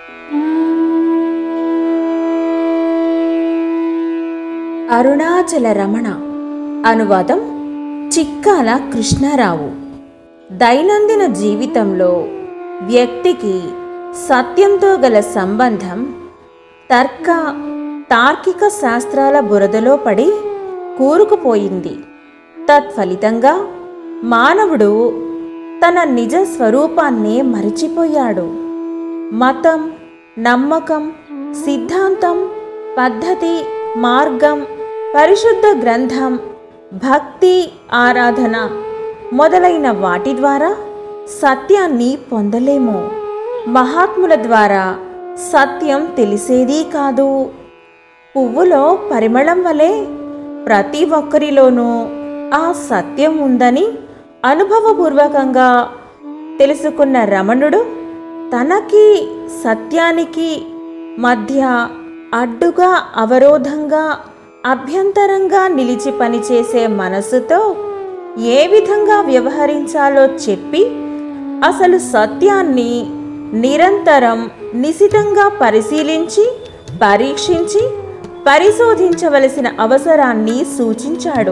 అరుణాచల రమణ అనువాదం చిక్కాల కృష్ణారావు దైనందిన జీవితంలో వ్యక్తికి సత్యంతో గల సంబంధం తర్క తార్కిక శాస్త్రాల బురదలో పడి కూరుకుపోయింది తత్ఫలితంగా మానవుడు తన నిజ స్వరూపాన్నే మరిచిపోయాడు మతం నమ్మకం సిద్ధాంతం పద్ధతి మార్గం పరిశుద్ధ గ్రంథం భక్తి ఆరాధన మొదలైన వాటి ద్వారా సత్యాన్ని పొందలేము మహాత్ముల ద్వారా సత్యం తెలిసేదీ కాదు పువ్వులో పరిమళం వలె ప్రతి ఒక్కరిలోనూ ఆ సత్యం ఉందని అనుభవపూర్వకంగా తెలుసుకున్న రమణుడు తనకి సత్యానికి మధ్య అడ్డుగా అవరోధంగా అభ్యంతరంగా నిలిచి పనిచేసే మనసుతో ఏ విధంగా వ్యవహరించాలో చెప్పి అసలు సత్యాన్ని నిరంతరం నిశితంగా పరిశీలించి పరీక్షించి పరిశోధించవలసిన అవసరాన్ని సూచించాడు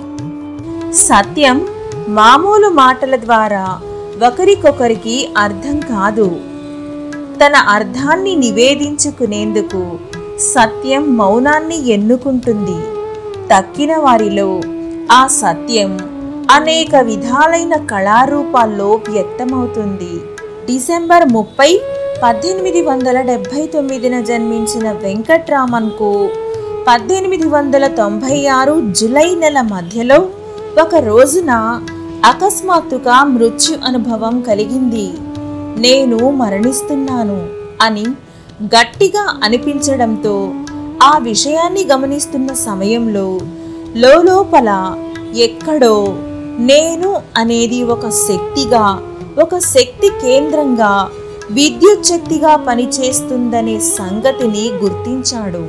సత్యం మామూలు మాటల ద్వారా ఒకరికొకరికి అర్థం కాదు తన అర్థాన్ని నివేదించుకునేందుకు సత్యం మౌనాన్ని ఎన్నుకుంటుంది తక్కిన వారిలో ఆ సత్యం అనేక విధాలైన కళారూపాల్లో వ్యక్తమవుతుంది డిసెంబర్ ముప్పై పద్దెనిమిది వందల డెబ్భై తొమ్మిదిన జన్మించిన వెంకట్రామన్కు పద్దెనిమిది వందల తొంభై ఆరు జులై నెల మధ్యలో ఒక రోజున అకస్మాత్తుగా మృత్యు అనుభవం కలిగింది నేను మరణిస్తున్నాను అని గట్టిగా అనిపించడంతో ఆ విషయాన్ని గమనిస్తున్న సమయంలో లోపల ఎక్కడో నేను అనేది ఒక శక్తిగా ఒక శక్తి కేంద్రంగా విద్యుత్ శక్తిగా పనిచేస్తుందనే సంగతిని గుర్తించాడు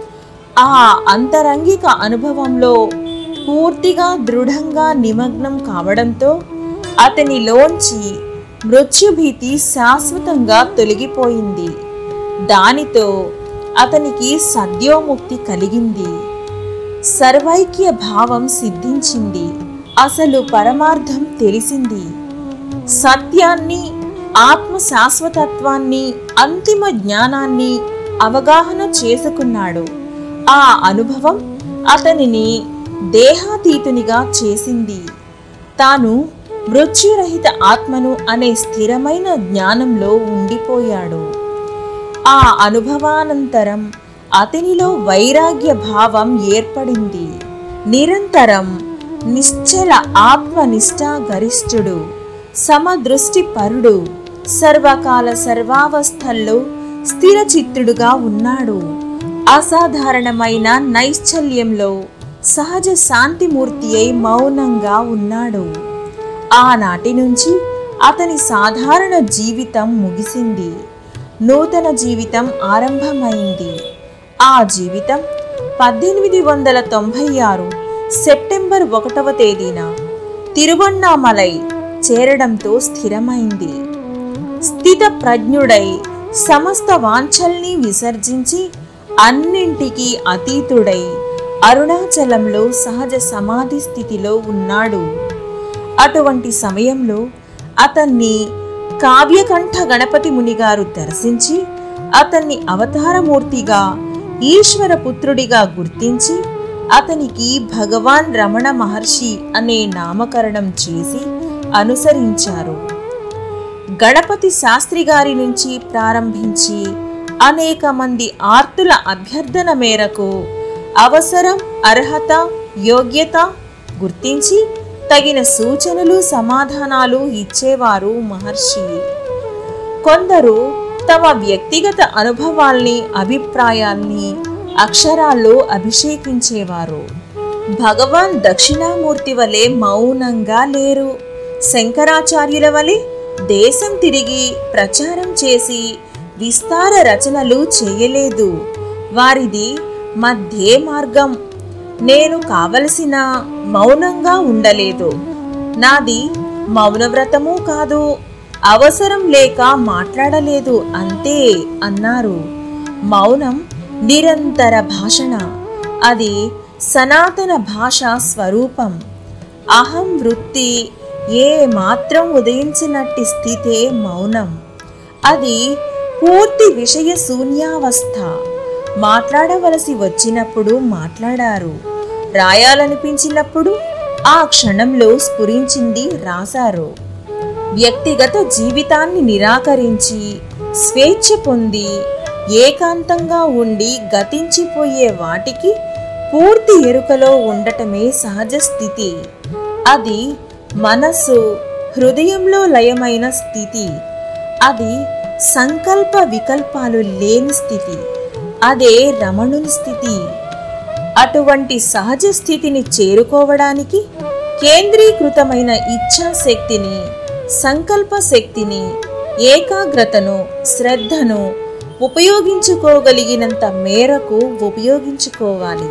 ఆ అంతరంగిక అనుభవంలో పూర్తిగా దృఢంగా నిమగ్నం కావడంతో అతనిలోంచి మృత్యుభీతి శాశ్వతంగా తొలగిపోయింది దానితో అతనికి సద్యోముక్తి కలిగింది సర్వైక్య భావం సిద్ధించింది అసలు పరమార్థం తెలిసింది సత్యాన్ని ఆత్మ శాశ్వతత్వాన్ని అంతిమ జ్ఞానాన్ని అవగాహన చేసుకున్నాడు ఆ అనుభవం అతనిని దేహాతీతునిగా చేసింది తాను మృత్యురహిత ఆత్మను అనే స్థిరమైన జ్ఞానంలో ఉండిపోయాడు ఆ అనుభవానంతరం అతనిలో వైరాగ్య భావం ఏర్పడింది నిరంతరం నిశ్చల ఆత్మనిష్టా గరిష్ఠుడు సమదృష్టి పరుడు సర్వకాల సర్వావస్థల్లో స్థిరచిత్తుడుగా ఉన్నాడు అసాధారణమైన నైశ్చల్యంలో సహజ శాంతిమూర్తి అయి మౌనంగా ఉన్నాడు ఆనాటి నుంచి అతని సాధారణ జీవితం ముగిసింది నూతన జీవితం ఆరంభమైంది ఆ జీవితం పద్దెనిమిది వందల తొంభై ఆరు సెప్టెంబర్ ఒకటవ తేదీన తిరువన్నామలై చేరడంతో స్థిరమైంది స్థిత ప్రజ్ఞుడై సమస్త వాంఛల్ని విసర్జించి అన్నింటికీ అతీతుడై అరుణాచలంలో సహజ సమాధి స్థితిలో ఉన్నాడు అటువంటి సమయంలో అతన్ని కావ్యకంఠ గణపతి మునిగారు దర్శించి అతన్ని అవతారమూర్తిగా ఈశ్వర పుత్రుడిగా గుర్తించి అతనికి భగవాన్ రమణ మహర్షి అనే నామకరణం చేసి అనుసరించారు గణపతి శాస్త్రి గారి నుంచి ప్రారంభించి అనేక మంది ఆర్తుల అభ్యర్థన మేరకు అవసరం అర్హత యోగ్యత గుర్తించి తగిన సూచనలు సమాధానాలు ఇచ్చేవారు మహర్షి కొందరు తమ వ్యక్తిగత అనుభవాల్ని అభిప్రాయాల్ని అక్షరాల్లో అభిషేకించేవారు భగవాన్ దక్షిణామూర్తి వలె మౌనంగా లేరు శంకరాచార్యుల వలె దేశం తిరిగి ప్రచారం చేసి విస్తార రచనలు చేయలేదు వారిది మధ్యే మార్గం నేను కావలసిన మౌనంగా ఉండలేదు నాది మౌనవ్రతము కాదు అవసరం లేక మాట్లాడలేదు అంతే అన్నారు మౌనం నిరంతర భాషణ అది సనాతన భాషా స్వరూపం అహం వృత్తి ఏ మాత్రం ఉదయించినట్టి స్థితే మౌనం అది పూర్తి విషయ శూన్యావస్థ మాట్లాడవలసి వచ్చినప్పుడు మాట్లాడారు రాయాలనిపించినప్పుడు ఆ క్షణంలో స్ఫురించింది రాశారు వ్యక్తిగత జీవితాన్ని నిరాకరించి స్వేచ్ఛ పొంది ఏకాంతంగా ఉండి గతించిపోయే వాటికి పూర్తి ఎరుకలో ఉండటమే సహజ స్థితి అది మనస్సు హృదయంలో లయమైన స్థితి అది సంకల్ప వికల్పాలు లేని స్థితి అదే రమణుని స్థితి అటువంటి సహజ స్థితిని చేరుకోవడానికి కేంద్రీకృతమైన ఇచ్ఛాశక్తిని సంకల్ప శక్తిని ఏకాగ్రతను శ్రద్ధను ఉపయోగించుకోగలిగినంత మేరకు ఉపయోగించుకోవాలి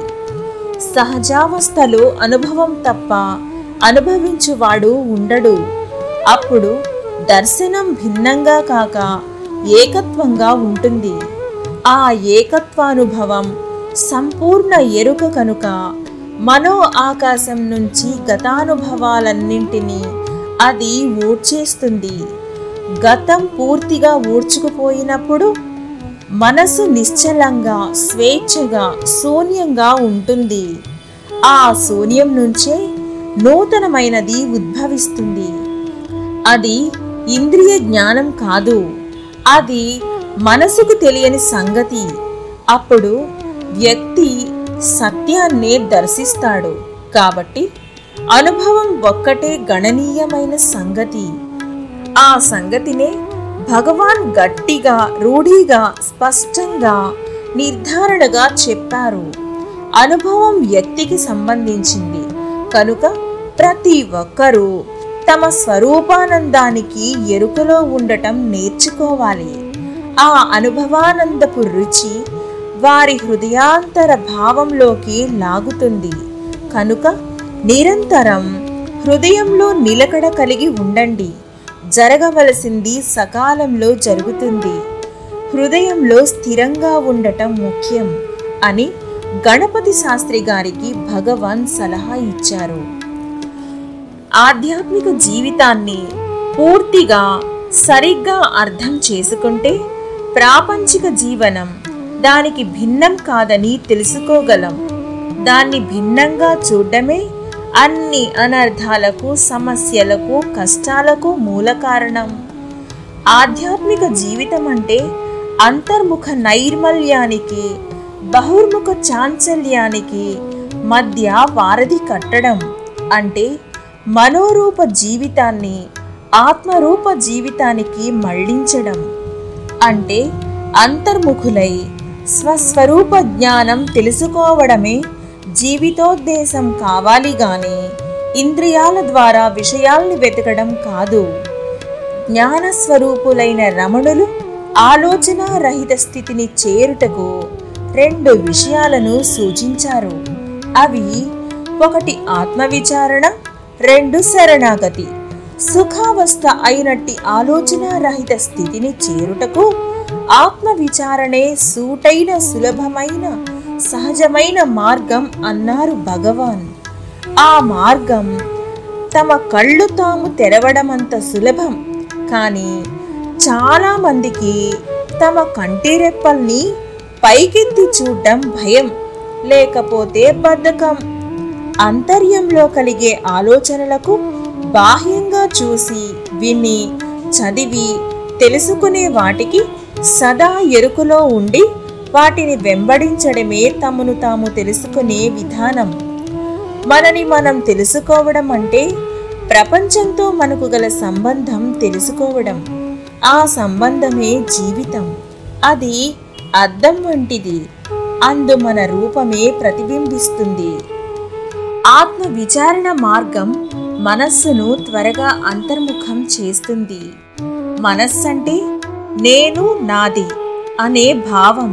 సహజావస్థలో అనుభవం తప్ప అనుభవించువాడు ఉండడు అప్పుడు దర్శనం భిన్నంగా కాక ఏకత్వంగా ఉంటుంది ఆ ఏకత్వానుభవం సంపూర్ణ ఎరుక కనుక మనో ఆకాశం నుంచి గతానుభవాలన్నింటినీ అది ఊడ్చేస్తుంది గతం పూర్తిగా ఊడ్చుకుపోయినప్పుడు మనసు నిశ్చలంగా స్వేచ్ఛగా శూన్యంగా ఉంటుంది ఆ శూన్యం నుంచే నూతనమైనది ఉద్భవిస్తుంది అది ఇంద్రియ జ్ఞానం కాదు అది మనసుకు తెలియని సంగతి అప్పుడు వ్యక్తి సత్యాన్నే దర్శిస్తాడు కాబట్టి అనుభవం ఒక్కటే గణనీయమైన సంగతి ఆ సంగతినే భగవాన్ గట్టిగా రూఢిగా స్పష్టంగా నిర్ధారణగా చెప్పారు అనుభవం వ్యక్తికి సంబంధించింది కనుక ప్రతి ఒక్కరూ తమ స్వరూపానందానికి ఎరుకలో ఉండటం నేర్చుకోవాలి ఆ అనుభవానందపు రుచి వారి హృదయాంతర భావంలోకి లాగుతుంది కనుక నిరంతరం హృదయంలో నిలకడ కలిగి ఉండండి జరగవలసింది సకాలంలో జరుగుతుంది హృదయంలో స్థిరంగా ఉండటం ముఖ్యం అని గణపతి శాస్త్రి గారికి భగవాన్ సలహా ఇచ్చారు ఆధ్యాత్మిక జీవితాన్ని పూర్తిగా సరిగ్గా అర్థం చేసుకుంటే ప్రాపంచిక జీవనం దానికి భిన్నం కాదని తెలుసుకోగలం దాన్ని భిన్నంగా చూడడమే అన్ని అనర్థాలకు సమస్యలకు కష్టాలకు మూల కారణం ఆధ్యాత్మిక జీవితం అంటే అంతర్ముఖ నైర్మల్యానికి బహుర్ముఖ చాంచల్యానికి మధ్య వారధి కట్టడం అంటే మనోరూప జీవితాన్ని ఆత్మరూప జీవితానికి మళ్లించడం అంటే అంతర్ముఖులై స్వస్వరూప జ్ఞానం తెలుసుకోవడమే జీవితోద్దేశం కావాలి గాని ఇంద్రియాల ద్వారా విషయాల్ని వెతకడం కాదు జ్ఞానస్వరూపులైన రమణులు ఆలోచన రహిత స్థితిని చేరుటకు రెండు విషయాలను సూచించారు అవి ఒకటి ఆత్మవిచారణ రెండు శరణాగతి సుఖావస్థ అయినట్టి ఆలోచన రహిత స్థితిని చేరుటకు ఆత్మ విచారణే సూటైన సులభమైన సహజమైన మార్గం అన్నారు భగవాన్ ఆ మార్గం తమ కళ్ళు తాము తెరవడమంత సులభం కానీ చాలా మందికి తమ కంటి రెప్పల్ని పైకెత్తి చూడడం భయం లేకపోతే బద్ధకం అంతర్యంలో కలిగే ఆలోచనలకు బాహ్యంగా చూసి విని చదివి తెలుసుకునే వాటికి సదా ఎరుకులో ఉండి వాటిని వెంబడించడమే తమను తాము తెలుసుకునే విధానం మనని మనం తెలుసుకోవడం అంటే ప్రపంచంతో మనకు గల సంబంధం తెలుసుకోవడం ఆ సంబంధమే జీవితం అది అద్దం వంటిది అందు మన రూపమే ప్రతిబింబిస్తుంది ఆత్మ విచారణ మార్గం మనస్సును త్వరగా అంతర్ముఖం చేస్తుంది మనస్సంటే నేను నాది అనే భావం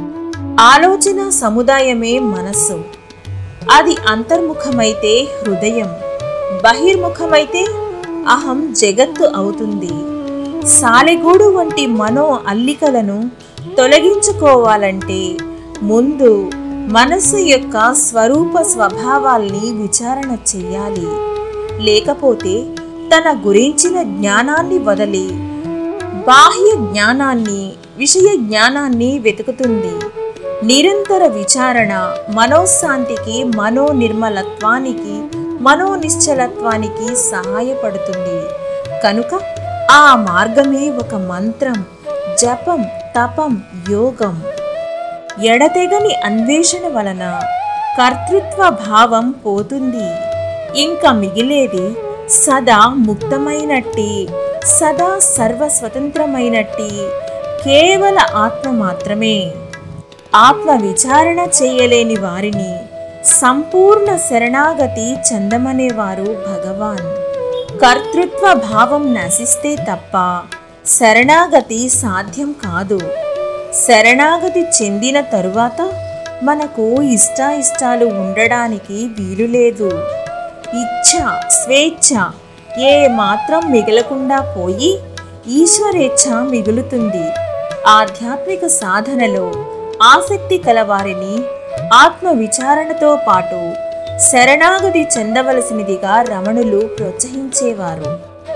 ఆలోచన సముదాయమే మనస్సు అది అంతర్ముఖమైతే హృదయం బహిర్ముఖమైతే అహం జగత్తు అవుతుంది సాలెగూడు వంటి మనో అల్లికలను తొలగించుకోవాలంటే ముందు మనస్సు యొక్క స్వరూప స్వభావాల్ని విచారణ చెయ్యాలి లేకపోతే తన గురించిన జ్ఞానాన్ని వదిలి బాహ్య జ్ఞానాన్ని విషయ జ్ఞానాన్ని వెతుకుతుంది నిరంతర విచారణ మనోశాంతికి మనో నిర్మలత్వానికి మనో నిశ్చలత్వానికి సహాయపడుతుంది కనుక ఆ మార్గమే ఒక మంత్రం జపం తపం యోగం ఎడతెగని అన్వేషణ వలన కర్తృత్వ భావం పోతుంది ఇంకా మిగిలేది సదా ముక్తమైనట్టి సదా సర్వస్వతంత్రమైనట్టి కేవల ఆత్మ మాత్రమే ఆత్మ విచారణ చేయలేని వారిని సంపూర్ణ శరణాగతి చెందమనేవారు భగవాన్ కర్తృత్వ భావం నశిస్తే తప్ప శరణాగతి సాధ్యం కాదు శరణాగతి చెందిన తరువాత మనకు ఇష్టాయిష్టాలు ఉండడానికి వీలు లేదు ఇచ్ఛ స్వేచ్ఛ ఏ మాత్రం మిగలకుండా పోయి ఈశ్వరేచ్ఛ మిగులుతుంది ఆధ్యాత్మిక సాధనలో ఆసక్తి కలవారిని ఆత్మ విచారణతో పాటు శరణాగతి చెందవలసినదిగా రమణులు ప్రోత్సహించేవారు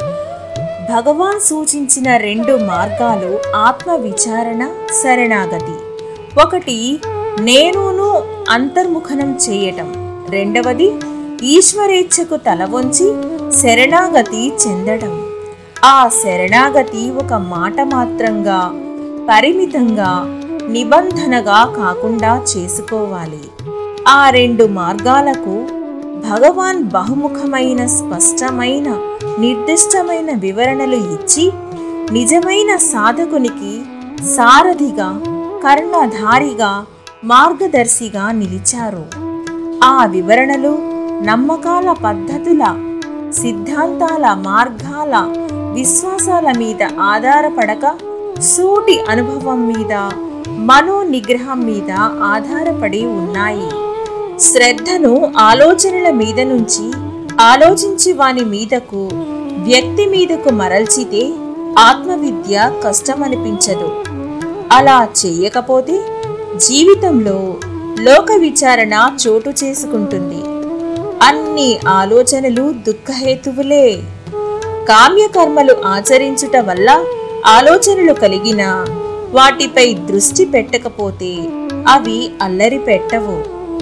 భగవాన్ సూచించిన రెండు మార్గాలు ఆత్మ విచారణ శరణాగతి ఒకటి నేనును అంతర్ముఖనం చేయటం రెండవది ఈశ్వరేచ్ఛకు తల వంచి శరణాగతి చెందడం ఆ శరణాగతి ఒక మాట మాత్రంగా పరిమితంగా నిబంధనగా కాకుండా చేసుకోవాలి ఆ రెండు మార్గాలకు భగవాన్ బహుముఖమైన స్పష్టమైన నిర్దిష్టమైన వివరణలు ఇచ్చి నిజమైన సాధకునికి సారథిగా కర్ణధారిగా మార్గదర్శిగా నిలిచారు ఆ వివరణలు నమ్మకాల పద్ధతుల సిద్ధాంతాల మార్గాల విశ్వాసాల మీద ఆధారపడక సూటి అనుభవం మీద మనో నిగ్రహం మీద ఆధారపడి ఉన్నాయి శ్రద్ధను ఆలోచనల మీద నుంచి ఆలోచించి వాని మీదకు వ్యక్తి మీదకు మరల్చితే ఆత్మవిద్య కష్టమనిపించదు అలా చేయకపోతే జీవితంలో లోక విచారణ చోటు చేసుకుంటుంది అన్ని ఆలోచనలు దుఃఖహేతువులే కామ్యకర్మలు ఆచరించుట వల్ల ఆలోచనలు కలిగిన వాటిపై దృష్టి పెట్టకపోతే అవి అల్లరి పెట్టవు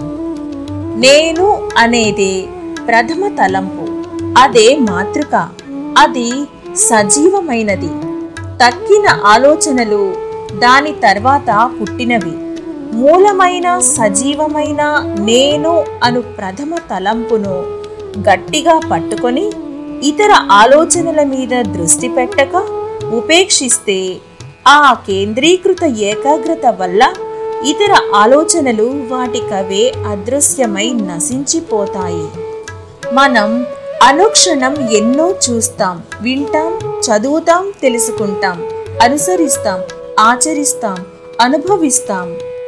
నేను అనేదే ప్రథమ తలంపు అదే మాతృక అది సజీవమైనది తక్కిన ఆలోచనలు దాని తర్వాత పుట్టినవి మూలమైన సజీవమైన నేను అను ప్రథమ తలంపును గట్టిగా పట్టుకొని ఇతర ఆలోచనల మీద దృష్టి పెట్టక ఉపేక్షిస్తే ఆ కేంద్రీకృత ఏకాగ్రత వల్ల ఇతర ఆలోచనలు వాటికవే అదృశ్యమై నశించిపోతాయి మనం అనుక్షణం ఎన్నో చూస్తాం వింటాం చదువుతాం తెలుసుకుంటాం అనుసరిస్తాం ఆచరిస్తాం అనుభవిస్తాం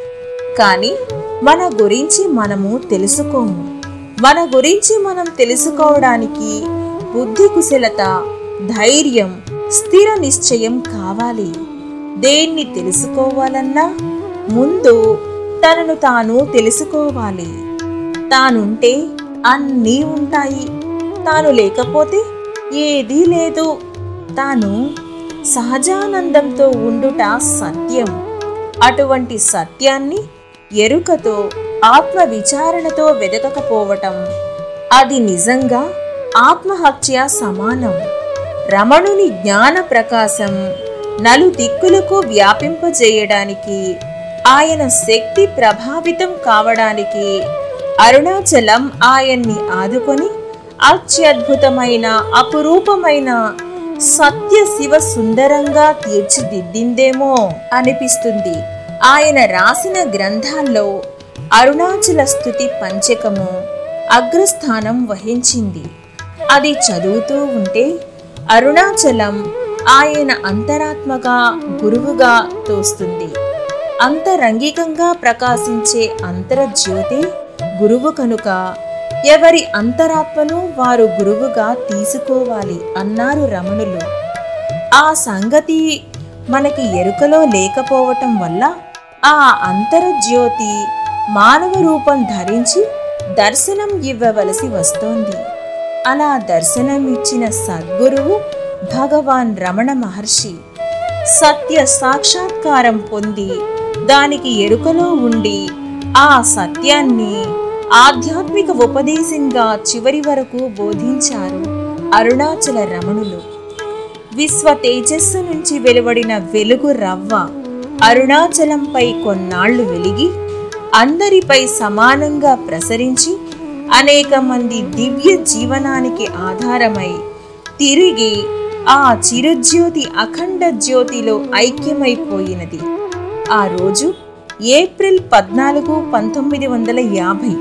కానీ మన గురించి మనము తెలుసుకోము మన గురించి మనం తెలుసుకోవడానికి బుద్ధి కుశలత ధైర్యం స్థిర నిశ్చయం కావాలి దేన్ని తెలుసుకోవాలన్నా ముందు తనను తాను తెలుసుకోవాలి తానుంటే అన్నీ ఉంటాయి తాను లేకపోతే ఏదీ లేదు తాను సహజానందంతో ఉండుట సత్యం అటువంటి సత్యాన్ని ఎరుకతో ఆత్మ విచారణతో వెదకకపోవటం అది నిజంగా ఆత్మహత్య సమానం రమణుని జ్ఞాన ప్రకాశం నలు దిక్కులకు వ్యాపింపజేయడానికి ఆయన శక్తి ప్రభావితం కావడానికి అరుణాచలం ఆయన్ని ఆదుకొని అత్యద్భుతమైన అపురూపమైన సత్య శివ సుందరంగా తీర్చిదిద్దిందేమో అనిపిస్తుంది ఆయన రాసిన గ్రంథాల్లో అరుణాచల స్థుతి పంచకము అగ్రస్థానం వహించింది అది చదువుతూ ఉంటే అరుణాచలం ఆయన అంతరాత్మగా గురువుగా తోస్తుంది అంతరంగికంగా ప్రకాశించే అంతరజ్యోతి గురువు కనుక ఎవరి అంతరాత్మను వారు గురువుగా తీసుకోవాలి అన్నారు రమణులు ఆ సంగతి మనకి ఎరుకలో లేకపోవటం వల్ల ఆ అంతరజ్యోతి మానవ రూపం ధరించి దర్శనం ఇవ్వవలసి వస్తోంది అలా దర్శనం ఇచ్చిన సద్గురువు భగవాన్ రమణ మహర్షి సత్య సాక్షాత్కారం పొంది దానికి ఎరుకలో ఉండి ఆ సత్యాన్ని ఆధ్యాత్మిక ఉపదేశంగా చివరి వరకు బోధించారు అరుణాచల రమణులు విశ్వ తేజస్సు నుంచి వెలువడిన వెలుగు రవ్వ అరుణాచలంపై కొన్నాళ్లు వెలిగి అందరిపై సమానంగా ప్రసరించి అనేక మంది దివ్య జీవనానికి ఆధారమై తిరిగి ఆ చిరుజ్యోతి అఖండ జ్యోతిలో ఐక్యమైపోయినది ఆ రోజు ఏప్రిల్ పద్నాలుగు పంతొమ్మిది వందల యాభై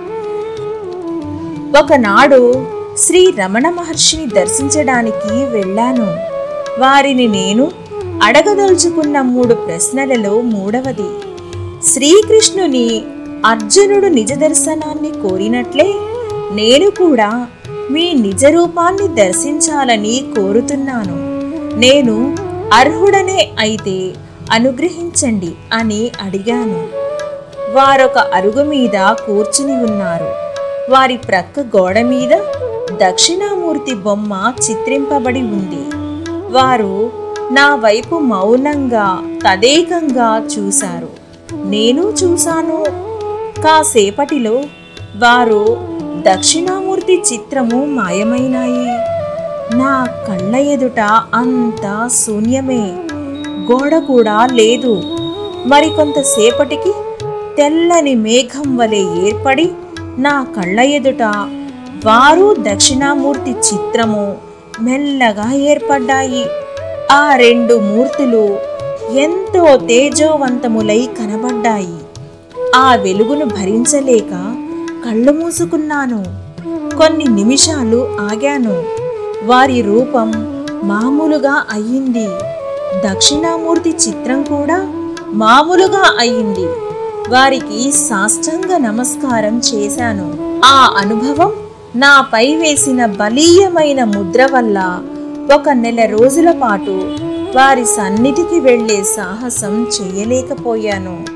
ఒకనాడు శ్రీ రమణ మహర్షిని దర్శించడానికి వెళ్ళాను వారిని నేను అడగదలుచుకున్న మూడు ప్రశ్నలలో మూడవది శ్రీకృష్ణుని అర్జునుడు నిజ దర్శనాన్ని కోరినట్లే నేను కూడా మీ నిజ రూపాన్ని దర్శించాలని కోరుతున్నాను నేను అర్హుడనే అయితే అనుగ్రహించండి అని అడిగాను వారొక అరుగు మీద కూర్చుని ఉన్నారు వారి ప్రక్క గోడ మీద దక్షిణామూర్తి బొమ్మ చిత్రింపబడి ఉంది వారు నా వైపు మౌనంగా తదేకంగా చూశారు నేను చూశాను కాసేపటిలో వారు దక్షిణామూర్తి చిత్రము మాయమైనాయి నా కళ్ళ ఎదుట అంతా శూన్యమే గోడ కూడా లేదు మరికొంతసేపటికి తెల్లని మేఘం వలె ఏర్పడి నా కళ్ళ ఎదుట వారు దక్షిణామూర్తి చిత్రము మెల్లగా ఏర్పడ్డాయి ఆ రెండు మూర్తులు ఎంతో తేజోవంతములై కనబడ్డాయి ఆ వెలుగును భరించలేక కళ్ళు మూసుకున్నాను కొన్ని నిమిషాలు ఆగాను వారి రూపం మామూలుగా అయ్యింది దక్షిణామూర్తి చిత్రం కూడా మామూలుగా అయ్యింది వారికి సాష్టాంగ నమస్కారం చేశాను ఆ అనుభవం నాపై వేసిన బలీయమైన ముద్ర వల్ల ఒక నెల రోజుల పాటు వారి సన్నిధికి వెళ్ళే సాహసం చేయలేకపోయాను